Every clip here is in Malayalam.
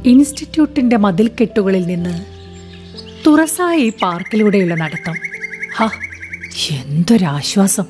ഇൻസ്റ്റിറ്റ്യൂട്ടിന്റെ മതിൽക്കെട്ടുകളിൽ നിന്ന് തുറസായ ഈ പാർക്കിലൂടെയുള്ള നടത്തം ഹ എന്തൊരാശ്വാസം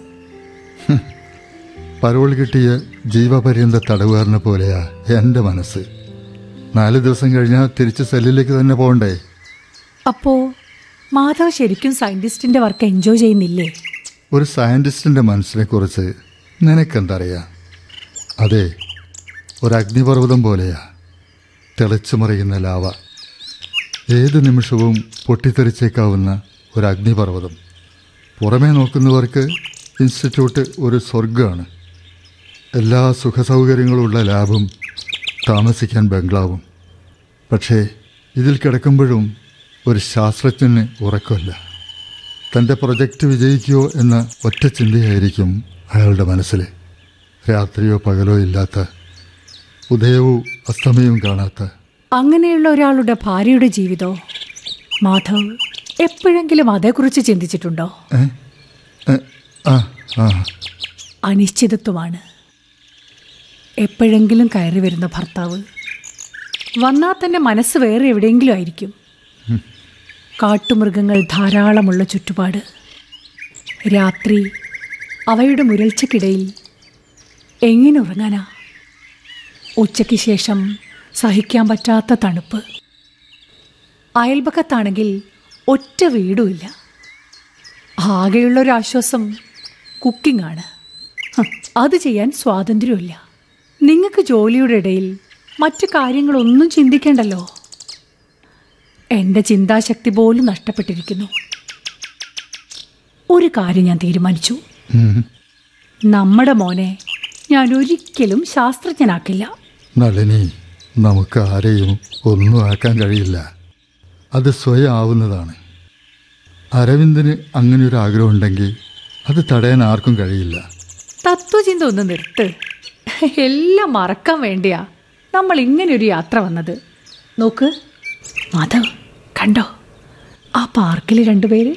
പരോൾ കിട്ടിയ ജീവപര്യന്ത തടവുകാരനെ പോലെയാ എൻ്റെ മനസ്സ് നാല് ദിവസം കഴിഞ്ഞാൽ തിരിച്ച് സെല്ലിലേക്ക് തന്നെ പോകണ്ടേ അപ്പോ മാധവ് ശരിക്കും സയന്റിസ്റ്റിന്റെ വർക്ക് എൻജോയ് ചെയ്യുന്നില്ലേ ഒരു സയൻറ്റിസ്റ്റിൻ്റെ മനസ്സിനെ കുറിച്ച് നിനക്കെന്തറിയാം അതെ ഒരു അഗ്നിപർവ്വതം പോലെയാ തിളച്ചു മറിയുന്ന ലാവ ഏത് നിമിഷവും പൊട്ടിത്തെറിച്ചേക്കാവുന്ന ഒരു അഗ്നിപർവ്വതം പുറമേ നോക്കുന്നവർക്ക് ഇൻസ്റ്റിറ്റ്യൂട്ട് ഒരു സ്വർഗമാണ് എല്ലാ സുഖസൗകര്യങ്ങളുള്ള ലാബും താമസിക്കാൻ ബംഗ്ലാവും പക്ഷേ ഇതിൽ കിടക്കുമ്പോഴും ഒരു ശാസ്ത്രജ്ഞന് ഉറക്കമില്ല തൻ്റെ പ്രൊജക്റ്റ് വിജയിക്കുമോ എന്ന ഒറ്റ ചിന്തയായിരിക്കും അയാളുടെ മനസ്സിൽ രാത്രിയോ പകലോ ഇല്ലാത്ത ഉദയവും അസ്തമയവും കാണാത്ത അങ്ങനെയുള്ള ഒരാളുടെ ഭാര്യയുടെ ജീവിതോ മാധവ് എപ്പോഴെങ്കിലും അതേക്കുറിച്ച് ചിന്തിച്ചിട്ടുണ്ടോ ഏ? ഏ, ആ ആ അനിശ്ചിതത്വമാണ് എപ്പോഴെങ്കിലും കയറി വരുന്ന ഭർത്താവ് വന്നാൽ തന്നെ മനസ്സ് വേറെ എവിടെയെങ്കിലും ആയിരിക്കും കാട്ടുമൃഗങ്ങൾ ധാരാളമുള്ള ചുറ്റുപാട് രാത്രി അവയുടെ മുരൾച്ചയ്ക്കിടയിൽ എങ്ങനെ ഉറങ്ങാനാ ഉച്ചയ്ക്ക് ശേഷം സഹിക്കാൻ പറ്റാത്ത തണുപ്പ് അയൽപക്കത്താണെങ്കിൽ ഒറ്റ വീടുമില്ല ആകെയുള്ള ഒരു ആശ്വാസം കുക്കിംഗ് ആണ് ഹ്, അത് ചെയ്യാൻ സ്വാതന്ത്ര്യമില്ല നിങ്ങൾക്ക് ജോലിയുടെ ഇടയിൽ മറ്റു കാര്യങ്ങളൊന്നും ചിന്തിക്കേണ്ടല്ലോ എൻ്റെ ചിന്താശക്തി പോലും നഷ്ടപ്പെട്ടിരിക്കുന്നു ഒരു കാര്യം ഞാൻ തീരുമാനിച്ചു ഉം. നമ്മുടെ മോനെ ഞാൻ ഒരിക്കലും ശാസ്ത്രജ്ഞനാക്കില്ല നളിനി നമുക്ക് ആരെയും ഒന്നും ആക്കാൻ കഴിയില്ല അത് സ്വയം ആവുന്നതാണ് അരവിന്ദന് അങ്ങനെ ഒരു ആഗ്രഹം ഉണ്ടെങ്കിൽ അത് തടയാൻ ആർക്കും കഴിയില്ല തത്വചിന്ത ഒന്ന് നിർത്ത് എല്ലാം മറക്കാൻ വേണ്ടിയാ നമ്മൾ ഇങ്ങനെ ഒരു യാത്ര വന്നത് നോക്ക് മാധവ് കണ്ടോ ആ പാർക്കിൽ രണ്ടുപേര്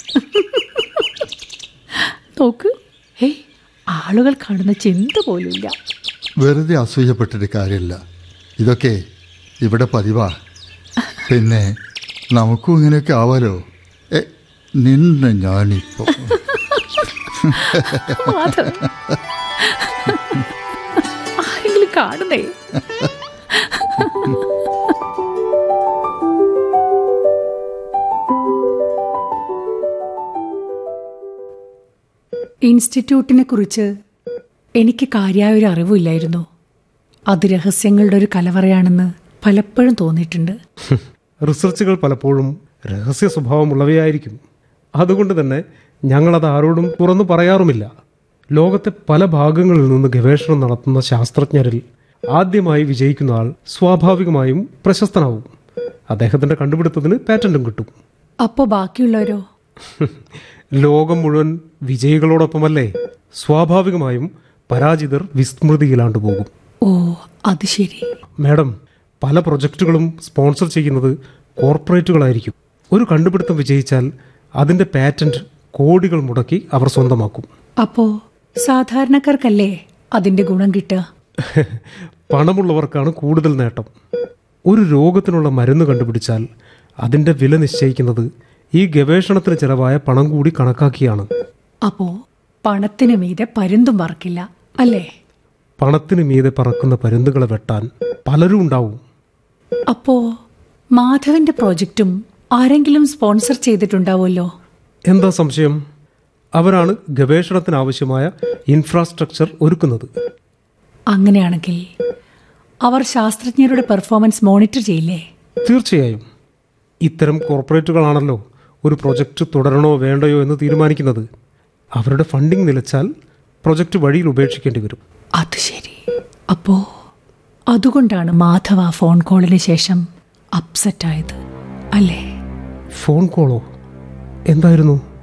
നോക്ക് ഏയ് ആളുകൾ കാണുന്ന ചിന്ത പോലുമില്ല വെറുതെ അസൂയപ്പെട്ടിട്ട് കാര്യമില്ല ഇതൊക്കെ ഇവിടെ പതിവാ പിന്നെ നമുക്കും ഇങ്ങനെയൊക്കെ ആവാലോ എ നിന്നെ ഞാനിപ്പോ മാധവ് ആരെങ്കിലും കാണുന്നേ ഇൻസ്റ്റിറ്റ്യൂട്ടിനെ കുറിച്ച് എനിക്ക് കാര്യമായ ഒരു അറിവില്ലായിരുന്നു അത് രഹസ്യങ്ങളുടെ ഒരു കലവറയാണെന്ന് പലപ്പോഴും തോന്നിയിട്ടുണ്ട് റിസർച്ചുകൾ പലപ്പോഴും രഹസ്യ സ്വഭാവമുള്ളവയായിരിക്കും അതുകൊണ്ട് തന്നെ ഞങ്ങളത് ആരോടും തുറന്നു പറയാറുമില്ല ലോകത്തെ പല ഭാഗങ്ങളിൽ നിന്ന് ഗവേഷണം നടത്തുന്ന ശാസ്ത്രജ്ഞരിൽ ആദ്യമായി വിജയിക്കുന്ന ആൾ സ്വാഭാവികമായും പ്രശസ്തനാവും അദ്ദേഹത്തിന്റെ കണ്ടുപിടുത്തത്തിന് പാറ്റന്റും കിട്ടും അപ്പോൾ ബാക്കിയുള്ളവരോ ലോകം മുഴുവൻ വിജയികളോടൊപ്പമല്ലേ സ്വാഭാവികമായും പരാജിതർ വിസ്മൃതിയിലാണ്ട് പോകും ഓ അത് ശരി മാഡം പല പ്രൊജക്റ്റുകളും സ്പോൺസർ ചെയ്യുന്നത് കോർപ്പറേറ്റുകളായിരിക്കും ഒരു കണ്ടുപിടുത്തം വിജയിച്ചാൽ അതിന്റെ പാറ്റന്റ് കോടികൾ മുടക്കി അവർ സ്വന്തമാക്കും അപ്പോൾ സാധാരണക്കാർക്കല്ലേ അതിൻ്റെ ഗുണം കിട്ടുക പണമുള്ളവർക്കാണ് കൂടുതൽ നേട്ടം ഒരു രോഗത്തിനുള്ള മരുന്ന് കണ്ടുപിടിച്ചാൽ അതിന്റെ വില നിശ്ചയിക്കുന്നത് ഈ ഗവേഷണത്തിന് ചെലവായ പണം കൂടി കണക്കാക്കിയാണ് അപ്പോ പണത്തിന് മീതെ പരുന്തും പറക്കില്ല അല്ലേ പണത്തിന് മീതെ പറക്കുന്ന പരുന്തുകളെ വെട്ടാൻ പലരും ഉണ്ടാവും അപ്പോ മാധവന്റെ പ്രോജക്റ്റും ആരെങ്കിലും സ്പോൺസർ ചെയ്തിട്ടുണ്ടാവുമല്ലോ എന്താ സംശയം അവരാണ് ഗവേഷണത്തിനാവശ്യമായ ഇൻഫ്രാസ്ട്രക്ചർ ഒരുക്കുന്നത് അങ്ങനെയാണെങ്കിൽ അവർ ശാസ്ത്രജ്ഞരുടെ പെർഫോമൻസ് മോണിറ്റർ ചെയ്യില്ലേ തീർച്ചയായും ഇത്തരം കോർപ്പറേറ്റുകളാണല്ലോ ഒരു പ്രൊജക്റ്റ് തുടരണോ വേണ്ടയോ എന്ന് തീരുമാനിക്കുന്നത് അവരുടെ ഫണ്ടിംഗ് നിലച്ചാൽ പ്രൊജക്റ്റ് വഴിയിൽ ഉപേക്ഷിക്കേണ്ടി വരും അത് ശരി അപ്പോ അതുകൊണ്ടാണ് മാധവ ആ ഫോൺ കോളിന് ശേഷം അപ്സെറ്റ് ആയത് അല്ലേ ഫോൺ കോളോ എന്തായിരുന്നു